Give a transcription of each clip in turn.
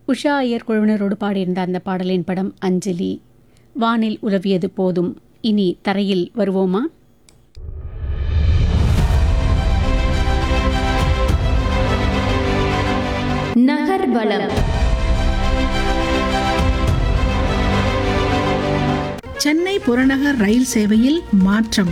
உஷா ஐயர் குழுவினரோடு பாடியிருந்த அந்த பாடலின் படம் அஞ்சலி வானில் உலவியது போதும் இனி தரையில் வருவோமா நகர்வலம் சென்னை புறநகர் ரயில் சேவையில் மாற்றம்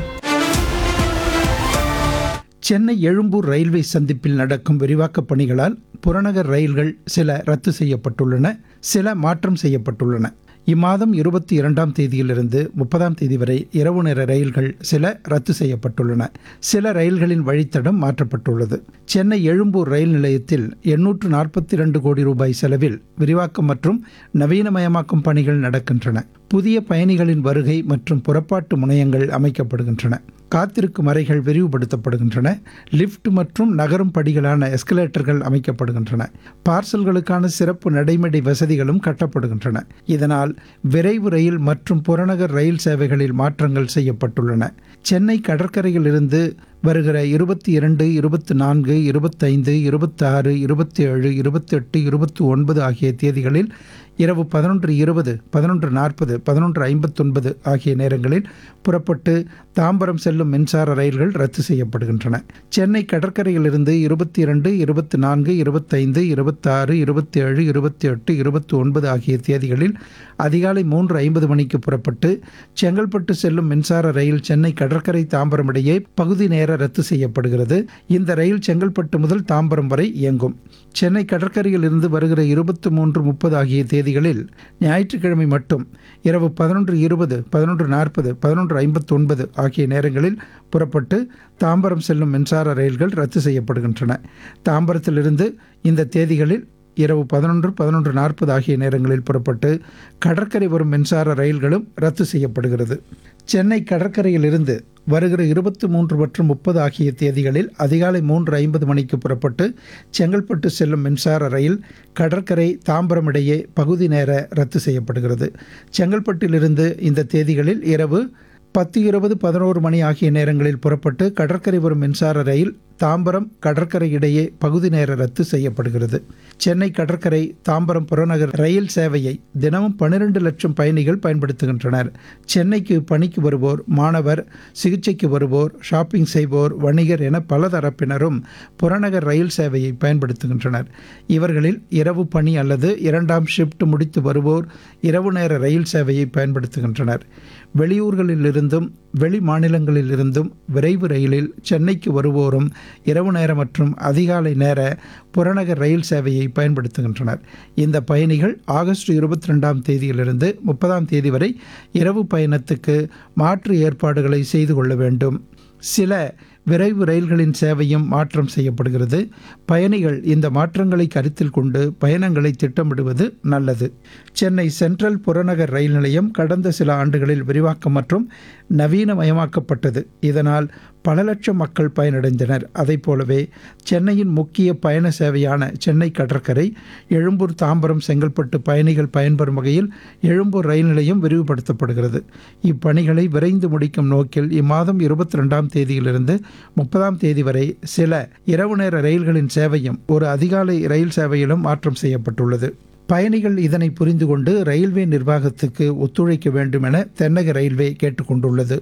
சென்னை எழும்பூர் ரயில்வே சந்திப்பில் நடக்கும் விரிவாக்கப் பணிகளால் புறநகர் ரயில்கள் சில ரத்து செய்யப்பட்டுள்ளன சில மாற்றம் செய்யப்பட்டுள்ளன இம்மாதம் இருபத்தி இரண்டாம் தேதியிலிருந்து முப்பதாம் தேதி வரை இரவு நேர ரயில்கள் சில ரத்து செய்யப்பட்டுள்ளன சில ரயில்களின் வழித்தடம் மாற்றப்பட்டுள்ளது சென்னை எழும்பூர் ரயில் நிலையத்தில் எண்ணூற்று நாற்பத்தி இரண்டு கோடி ரூபாய் செலவில் விரிவாக்கம் மற்றும் நவீனமயமாக்கும் பணிகள் நடக்கின்றன புதிய பயணிகளின் வருகை மற்றும் புறப்பாட்டு முனையங்கள் அமைக்கப்படுகின்றன காத்திருக்கும் அறைகள் விரிவுபடுத்தப்படுகின்றன லிஃப்ட் மற்றும் நகரும் படிகளான எஸ்கலேட்டர்கள் அமைக்கப்படுகின்றன பார்சல்களுக்கான சிறப்பு நடைமேடை வசதிகளும் கட்டப்படுகின்றன இதனால் விரைவு ரயில் மற்றும் புறநகர் ரயில் சேவைகளில் மாற்றங்கள் செய்யப்பட்டுள்ளன சென்னை கடற்கரையில் இருந்து வருகிற இருபத்தி இரண்டு இருபத்தி நான்கு இருபத்தைந்து இருபத்தாறு இருபத்தி ஏழு இருபத்தெட்டு இருபத்தி ஒன்பது ஆகிய தேதிகளில் இரவு பதினொன்று இருபது பதினொன்று நாற்பது பதினொன்று ஐம்பத்தொன்பது ஆகிய நேரங்களில் புறப்பட்டு தாம்பரம் செல்லும் மின்சார ரயில்கள் ரத்து செய்யப்படுகின்றன சென்னை கடற்கரையிலிருந்து இருபத்தி இரண்டு இருபத்தி நான்கு இருபத்தைந்து இருபத்தாறு இருபத்தி ஏழு இருபத்தி எட்டு இருபத்தி ஒன்பது ஆகிய தேதிகளில் அதிகாலை மூன்று ஐம்பது மணிக்கு புறப்பட்டு செங்கல்பட்டு செல்லும் மின்சார ரயில் சென்னை கடற்கரை தாம்பரம் இடையே பகுதி நேர ரத்து செய்யப்படுகிறது இந்த ரயில் செங்கல்பட்டு முதல் தாம்பரம் வரை இயங்கும் சென்னை கடற்கரையில் இருந்து வருகிற இருபத்தி மூன்று முப்பது ஆகிய தேதிகளில் ஞாயிற்றுக்கிழமை மட்டும் இரவு பதினொன்று இருபது பதினொன்று நாற்பது பதினொன்று ஐம்பத்தொன்பது ஆகிய நேரங்களில் புறப்பட்டு தாம்பரம் செல்லும் மின்சார ரயில்கள் ரத்து செய்யப்படுகின்றன தாம்பரத்திலிருந்து இந்த தேதிகளில் இரவு பதினொன்று பதினொன்று நாற்பது ஆகிய நேரங்களில் புறப்பட்டு கடற்கரை வரும் மின்சார ரயில்களும் ரத்து செய்யப்படுகிறது சென்னை கடற்கரையிலிருந்து வருகிற இருபத்தி மூன்று மற்றும் முப்பது ஆகிய தேதிகளில் அதிகாலை மூன்று ஐம்பது மணிக்கு புறப்பட்டு செங்கல்பட்டு செல்லும் மின்சார ரயில் கடற்கரை தாம்பரம் இடையே பகுதி நேர ரத்து செய்யப்படுகிறது செங்கல்பட்டிலிருந்து இந்த தேதிகளில் இரவு பத்து இருபது பதினோரு மணி ஆகிய நேரங்களில் புறப்பட்டு கடற்கரை வரும் மின்சார ரயில் தாம்பரம் கடற்கரை இடையே பகுதி நேர ரத்து செய்யப்படுகிறது சென்னை கடற்கரை தாம்பரம் புறநகர் ரயில் சேவையை தினமும் பன்னிரண்டு லட்சம் பயணிகள் பயன்படுத்துகின்றனர் சென்னைக்கு பணிக்கு வருவோர் மாணவர் சிகிச்சைக்கு வருவோர் ஷாப்பிங் செய்வோர் வணிகர் என பல தரப்பினரும் புறநகர் ரயில் சேவையை பயன்படுத்துகின்றனர் இவர்களில் இரவு பணி அல்லது இரண்டாம் ஷிஃப்ட் முடித்து வருவோர் இரவு நேர ரயில் சேவையை பயன்படுத்துகின்றனர் வெளியூர்களிலிருந்தும் வெளி மாநிலங்களிலிருந்தும் விரைவு ரயிலில் சென்னைக்கு வருவோரும் இரவு நேர மற்றும் அதிகாலை நேர புறநகர் ரயில் சேவையை பயன்படுத்துகின்றனர் இந்த பயணிகள் ஆகஸ்ட் இருபத்தி ரெண்டாம் தேதியிலிருந்து முப்பதாம் தேதி வரை இரவு பயணத்துக்கு மாற்று ஏற்பாடுகளை செய்து கொள்ள வேண்டும் சில விரைவு ரயில்களின் சேவையும் மாற்றம் செய்யப்படுகிறது பயணிகள் இந்த மாற்றங்களை கருத்தில் கொண்டு பயணங்களை திட்டமிடுவது நல்லது சென்னை சென்ட்ரல் புறநகர் ரயில் நிலையம் கடந்த சில ஆண்டுகளில் விரிவாக்கம் மற்றும் நவீனமயமாக்கப்பட்டது இதனால் பல லட்சம் மக்கள் பயனடைந்தனர் அதைப் போலவே சென்னையின் முக்கிய பயண சேவையான சென்னை கடற்கரை எழும்பூர் தாம்பரம் செங்கல்பட்டு பயணிகள் பயன்பெறும் வகையில் எழும்பூர் ரயில் நிலையம் விரிவுபடுத்தப்படுகிறது இப்பணிகளை விரைந்து முடிக்கும் நோக்கில் இம்மாதம் இருபத்தி ரெண்டாம் தேதியிலிருந்து முப்பதாம் தேதி வரை சில இரவு நேர ரயில்களின் சேவையும் ஒரு அதிகாலை ரயில் சேவையிலும் மாற்றம் செய்யப்பட்டுள்ளது பயணிகள் இதனை புரிந்து கொண்டு ரயில்வே நிர்வாகத்துக்கு ஒத்துழைக்க வேண்டும் என தென்னக ரயில்வே கேட்டுக்கொண்டுள்ளது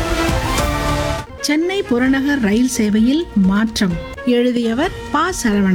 சென்னை புறநகர் ரயில் சேவையில் மாற்றம் எழுதியவர் பா சரவணன்